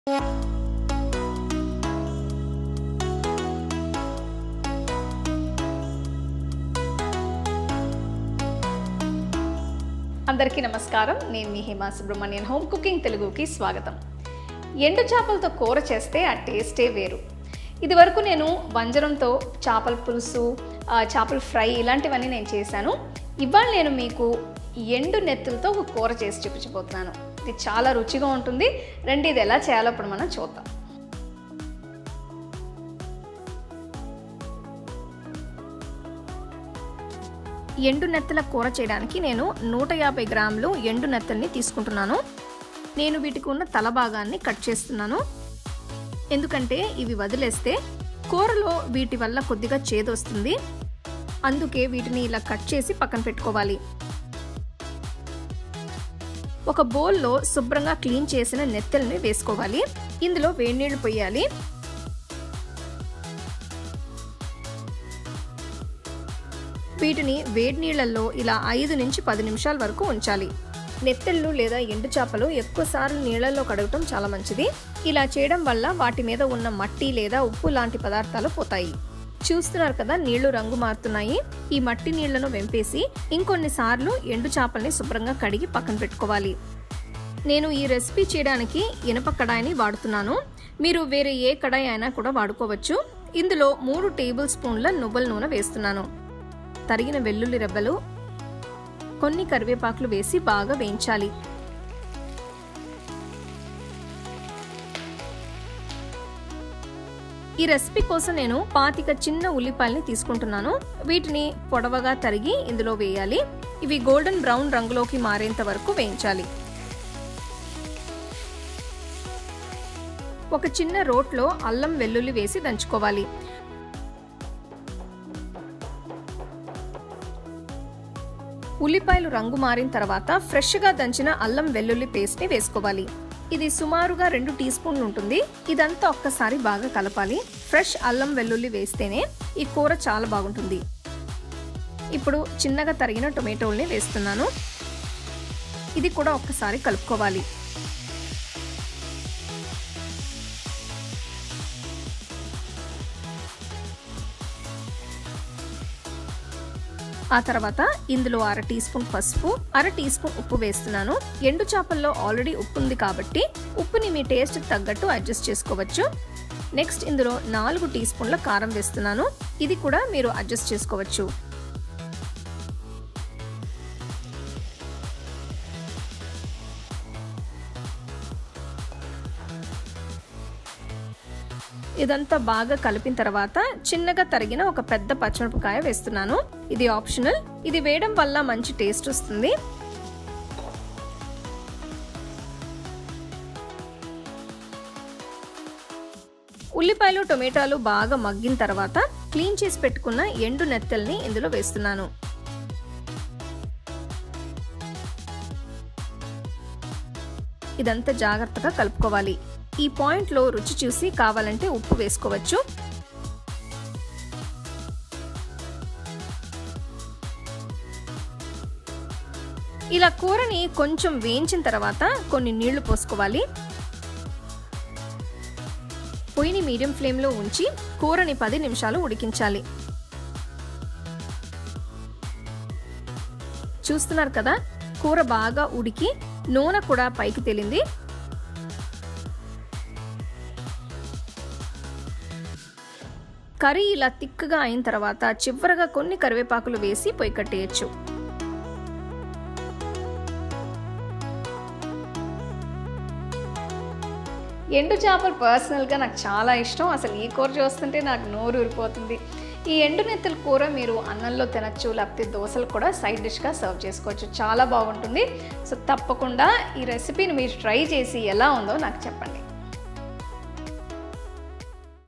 అందరికీ నమస్కారం నేను మీ హిమా సుబ్రహ్మణ్యన్ హోమ్ కుకింగ్ తెలుగుకి స్వాగతం ఎండు చేపలతో కూర చేస్తే ఆ టేస్టే వేరు ఇదివరకు నేను వంజరంతో చేపల పులుసు ఆ, చేపల ఫ్రై ఇలాంటివన్నీ నేను చేశాను ఇవాళ నేను మీకు ఎండు నెత్తులతో ఒక కూర చేసి చూపించబోతున్నాను ఇది చాలా రుచిగా ఉంటుంది రండి ఇది ఎలా చేయాలో ఇప్పుడు మనం చూద్దాం ఎండు నెత్తల కూర చేయడానికి నేను నూట యాభై గ్రాములు ఎండు నెత్తల్ని తీసుకుంటున్నాను నేను వీటికి ఉన్న తల భాగాన్ని కట్ చేస్తున్నాను ఎందుకంటే ఇవి వదిలేస్తే కూరలో వీటి వల్ల కొద్దిగా చేదొస్తుంది అందుకే వీటిని ఇలా కట్ చేసి పక్కన పెట్టుకోవాలి ఒక బౌల్లో శుభ్రంగా క్లీన్ చేసిన నెత్తల్ని వేసుకోవాలి ఇందులో వేడినీళ్ళు పోయాలి వీటిని వేడి నీళ్ళల్లో ఇలా ఐదు నుంచి పది నిమిషాల వరకు ఉంచాలి నెత్తళ్ళు లేదా ఎండు చేపలు ఎక్కువసార్లు నీళ్ళల్లో కడగటం చాలా మంచిది ఇలా చేయడం వల్ల వాటి మీద ఉన్న మట్టి లేదా ఉప్పు లాంటి పదార్థాలు పోతాయి చూస్తున్నారు కదా నీళ్లు రంగు మారుతున్నాయి ఈ మట్టి నీళ్లను వెంపేసి ఇంకొన్నిసార్లు ఎండు చేపల్ని శుభ్రంగా కడిగి పక్కన పెట్టుకోవాలి నేను ఈ రెసిపీ చేయడానికి ఇనప కడాయిని వాడుతున్నాను మీరు వేరే ఏ కడాయి అయినా కూడా వాడుకోవచ్చు ఇందులో మూడు టేబుల్ స్పూన్ల నువ్వుల నూనె వేస్తున్నాను తరిగిన వెల్లుల్లి రెబ్బలు కొన్ని కరివేపాకులు వేసి బాగా వేయించాలి ఈ రెసిపీ కోసం నేను పాతిక చిన్న ఉల్లిపాయల్ని తీసుకుంటున్నాను వీటిని పొడవగా తరిగి ఇందులో వేయాలి ఇవి గోల్డెన్ బ్రౌన్ రంగులోకి మారేంత వరకు వేయించాలి ఒక చిన్న రోట్లో అల్లం వెల్లుల్లి వేసి దంచుకోవాలి ఉల్లిపాయలు రంగు మారిన తర్వాత ఫ్రెష్గా దంచిన అల్లం వెల్లుల్లి పేస్ట్ని వేసుకోవాలి ఇది సుమారుగా రెండు టీ స్పూన్లు ఉంటుంది ఇదంతా ఒక్కసారి బాగా కలపాలి ఫ్రెష్ అల్లం వెల్లుల్లి వేస్తేనే ఈ కూర చాలా బాగుంటుంది ఇప్పుడు చిన్నగా తరిగిన టొమాటోల్ని వేస్తున్నాను ఇది కూడా ఒక్కసారి కలుపుకోవాలి ఆ తర్వాత ఇందులో అర టీ స్పూన్ పసుపు అర టీ స్పూన్ ఉప్పు వేస్తున్నాను ఎండు చేపల్లో ఆల్రెడీ ఉప్పు ఉంది కాబట్టి ఉప్పుని మీ టేస్ట్ తగ్గట్టు అడ్జస్ట్ చేసుకోవచ్చు నెక్స్ట్ ఇందులో నాలుగు టీ స్పూన్ల కారం వేస్తున్నాను ఇది కూడా మీరు అడ్జస్ట్ చేసుకోవచ్చు ఇదంతా బాగా కలిపిన తర్వాత చిన్నగా తరిగిన ఒక పెద్ద పచ్చిమిరపకాయ వేస్తున్నాను ఇది ఆప్షనల్ ఇది వేయడం వల్ల మంచి టేస్ట్ వస్తుంది ఉల్లిపాయలు టొమాటోలు బాగా మగ్గిన తర్వాత క్లీన్ చేసి పెట్టుకున్న ఎండు నెత్తల్ని ఇందులో వేస్తున్నాను ఇదంతా జాగ్రత్తగా కలుపుకోవాలి ఈ పాయింట్లో రుచి చూసి కావాలంటే ఉప్పు వేసుకోవచ్చు ఇలా కూరని కొంచెం వేయించిన తర్వాత కొన్ని నీళ్లు పోసుకోవాలి పొయ్యిని మీడియం ఫ్లేమ్లో ఉంచి కూరని పది నిమిషాలు ఉడికించాలి చూస్తున్నారు కదా కూర బాగా ఉడికి నూనె కూడా పైకి తేలింది కర్రీ ఇలా తిక్కగా అయిన తర్వాత చివరగా కొన్ని కరివేపాకులు వేసి పొయ్యి కట్టేయచ్చు ఎండు చేపలు పర్సనల్గా నాకు చాలా ఇష్టం అసలు ఈ కూర చూస్తుంటే నాకు నోరు ఊరిపోతుంది ఈ ఎండు నెత్తల కూర మీరు అన్నంలో తినచ్చు లేకపోతే దోశలు కూడా సైడ్ డిష్గా సర్వ్ చేసుకోవచ్చు చాలా బాగుంటుంది సో తప్పకుండా ఈ రెసిపీని మీరు ట్రై చేసి ఎలా ఉందో నాకు చెప్పండి